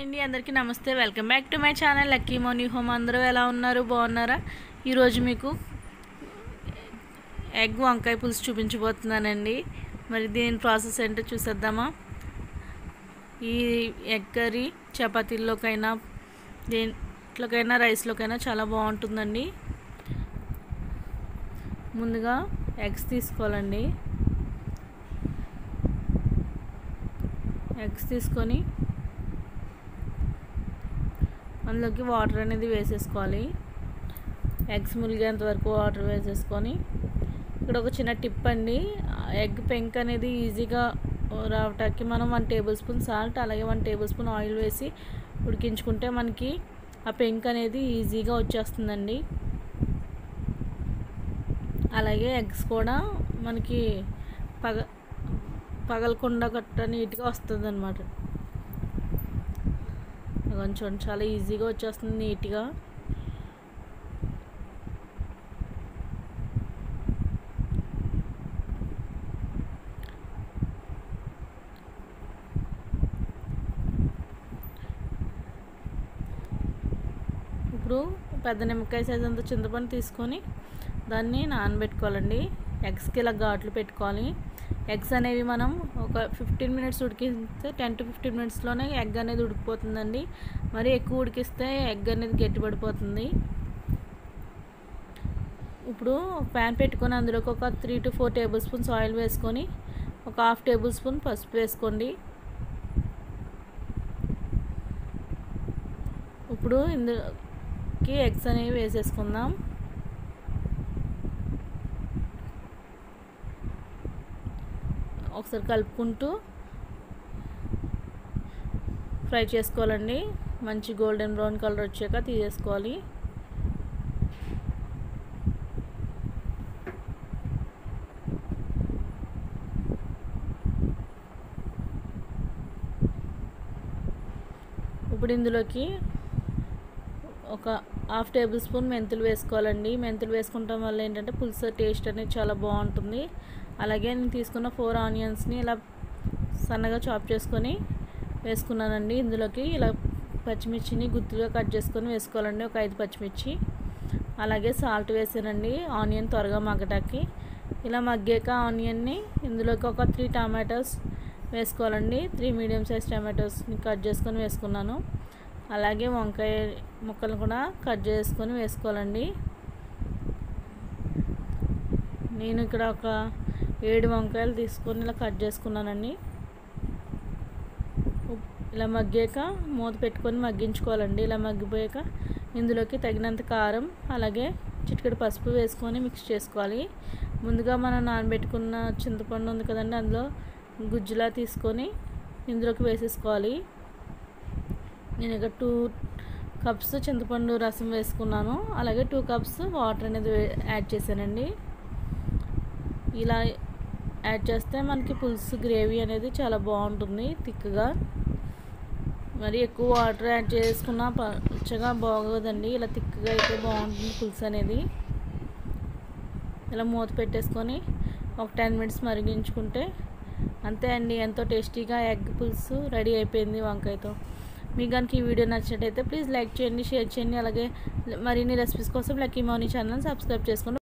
అండి అందరికీ నమస్తే welcome back to my channel Lucky Money Home అందరూ ఎలా ఉన్నారు బాగున్నారా ఈరోజు మీకు ఎగ్ వంకాయ పులుసు చూపించబోతున్నానండి మరి దీని ప్రాసెస్ ఏంటో చూసేద్దామా ఈ ఎగ్ కర్రీ చపాతీల్లోకైనా దేంట్లోకైనా రైస్లోకైనా చాలా బాగుంటుందండి ముందుగా ఎగ్స్ తీసుకోవాలండి ఎగ్స్ తీసుకొని అందులోకి వాటర్ అనేది వేసేసుకోవాలి ఎగ్స్ ములిగేంత వరకు వాటర్ వేసేసుకొని ఇక్కడ ఒక చిన్న టిప్ అండి ఎగ్ పెంక్ అనేది ఈజీగా రావటానికి మనం వన్ టేబుల్ స్పూన్ సాల్ట్ అలాగే వన్ టేబుల్ స్పూన్ ఆయిల్ వేసి ఉడికించుకుంటే మనకి ఆ పెంక్ అనేది ఈజీగా వచ్చేస్తుందండి అలాగే ఎగ్స్ కూడా మనకి పగ పగలకుండా గట్ట నీట్గా వస్తుంది అనమాట కొంచెం చాలా ఈజీగా వచ్చేస్తుంది నీట్గా ఇప్పుడు పెద్ద నిమ్మకాయ సైజ్ అంత చింతపండు తీసుకొని దాన్ని నానబెట్టుకోవాలండి ఎగ్స్కి ఇలా ఘాట్లు పెట్టుకోవాలి ఎగ్స్ అనేవి మనం ఒక ఫిఫ్టీన్ మినిట్స్ ఉడికిస్తే టెన్ టు ఫిఫ్టీన్ మినిట్స్లోనే ఎగ్ అనేది ఉడికిపోతుందండి మరి ఎక్కువ ఉడికిస్తే ఎగ్ అనేది గట్టిపడిపోతుంది ఇప్పుడు ప్యాన్ పెట్టుకొని అందులోకి ఒక three to four tablespoons oil వేసుకొని ఒక హాఫ్ టేబుల్ స్పూన్ పసుపు వేసుకోండి ఇప్పుడు ఇందులోకి ఎగ్స్ అనేవి వేసేసుకుందాం ఒకసారి కలుపుకుంటూ ఫ్రై చేసుకోవాలండి మంచి గోల్డెన్ బ్రౌన్ కలర్ వచ్చాక తీసేసుకోవాలి ఇప్పుడు ఇందులోకి ఒక హాఫ్ టేబుల్ స్పూన్ మెంతులు వేసుకోవాలండి మెంతులు వేసుకుంటాం వల్ల ఏంటంటే పులుసు టేస్ట్ అనేది చాలా బాగుంటుంది అలాగే నేను తీసుకున్న ఫోర్ ఆనియన్స్ని ఇలా సన్నగా చాప్ చేసుకొని వేసుకున్నానండి ఇందులోకి ఇలా పచ్చిమిర్చిని గుత్తుగా కట్ చేసుకొని వేసుకోవాలండి ఒక ఐదు పచ్చిమిర్చి అలాగే సాల్ట్ వేసానండి ఆనియన్ త్వరగా మగ్గటానికి ఇలా మగ్గాక ఆనియన్ని ఇందులోకి ఒక త్రీ టమాటోస్ వేసుకోవాలండి త్రీ మీడియం సైజ్ టమాటోస్ని కట్ చేసుకొని వేసుకున్నాను అలాగే వంకాయ ముక్కలు కూడా కట్ చేసుకొని వేసుకోవాలండి నేను ఇక్కడ ఒక ఏడు వంకాయలు తీసుకొని ఇలా కట్ చేసుకున్నానండి ఇలా మగ్గాక మూత పెట్టుకొని మగ్గించుకోవాలండి ఇలా మగ్గిపోయాక ఇందులోకి తగినంత కారం అలాగే చిటికెడు పసుపు వేసుకొని మిక్స్ చేసుకోవాలి ముందుగా మనం నానబెట్టుకున్న చింతపండు ఉంది కదండి అందులో గుజ్జులా తీసుకొని ఇందులోకి వేసేసుకోవాలి నేను ఇక టూ కప్స్ చింతపండు రసం వేసుకున్నాను అలాగే టూ కప్స్ వాటర్ అనేది యాడ్ చేశానండి ఇలా యాడ్ చేస్తే మనకి పులుసు గ్రేవీ అనేది చాలా బాగుంటుంది థిక్గా మరి ఎక్కువ వాటర్ యాడ్ చేసుకున్నా పచ్చగా బాగోదండి ఇలా థిక్గా అయితే బాగుంటుంది పులుసు అనేది ఇలా మూత పెట్టేసుకొని ఒక టెన్ మినిట్స్ మరిగించుకుంటే అంతే అండి ఎంతో టేస్టీగా ఎగ్ పులుసు రెడీ అయిపోయింది వంకాయతో మీకు కనుక ఈ వీడియో నచ్చినట్టయితే ప్లీజ్ లైక్ చేయండి షేర్ చేయండి అలాగే మరిన్ని రెసిపీస్ కోసం లక్కీ మౌనీ ఛానల్ సబ్స్క్రైబ్ చేసుకోండి